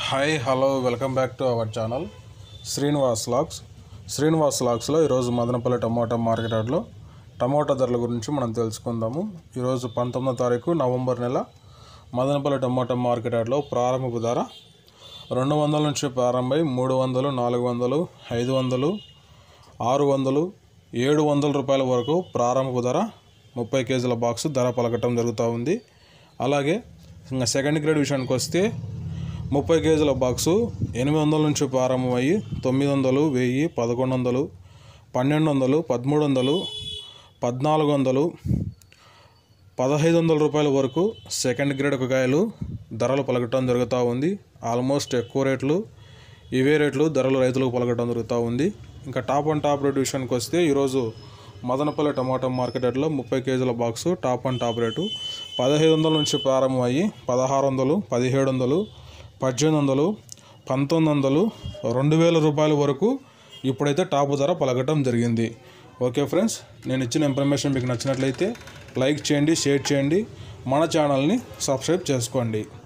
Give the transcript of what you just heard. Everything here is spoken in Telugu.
hi hello welcome back to our channel Srinivas logs Srinivas లాగ్స్లో ఈరోజు మదనపల్లి టమోటా మార్కెట్ యార్డ్లో టమోటా ధరల గురించి మనం తెలుసుకుందాము ఈరోజు పంతొమ్మిదో తారీఖు నవంబర్ నెల మదనపల్లి టమోటా మార్కెట్ యార్డ్లో ప్రారంభపు ధర రెండు వందల నుంచి ప్రారంభమై మూడు వందలు నాలుగు వందలు ఐదు వందలు ఆరు వందలు ఏడు వందల రూపాయల వరకు ప్రారంభపు ధర ముప్పై కేజీల బాక్స్ ధర పలకటం జరుగుతూ ఉంది అలాగే ఇంకా సెకండ్ గ్రేడ్ విషయానికి వస్తే ముప్పై కేజీల బాక్సు ఎనిమిది వందల నుంచి ప్రారంభమయ్యి తొమ్మిది వందలు వెయ్యి పదకొండు వందలు పన్నెండు వందలు పదమూడు వందలు పద్నాలుగు వందలు పదహైదు వందల రూపాయల వరకు సెకండ్ గ్రేడ్ కాయలు ధరలు పలకటం జరుగుతూ ఉంది ఆల్మోస్ట్ ఎక్కువ రేట్లు ఇవే రేట్లు ధరలు రైతులకు పలకటం జరుగుతూ ఉంది ఇంకా టాప్ అండ్ టాప్ రేట్ విషయానికి వస్తే ఈరోజు మదనపల్లి టమాటా మార్కెట్ రేట్లో ముప్పై కేజీల box top and top rate పదహైదు వందల నుంచి ప్రారంభమయ్యి పదహారు వందలు పదిహేడు వందలు పద్దెనిమిది వందలు పంతొమ్మిది వందలు రెండు వేల రూపాయల వరకు ఇప్పుడైతే టాప్ ధర పలకటం జరిగింది ఓకే ఫ్రెండ్స్ నేను ఇచ్చిన ఇన్ఫర్మేషన్ మీకు నచ్చినట్లయితే లైక్ చేయండి షేర్ చేయండి మన ఛానల్ని సబ్స్క్రైబ్ చేసుకోండి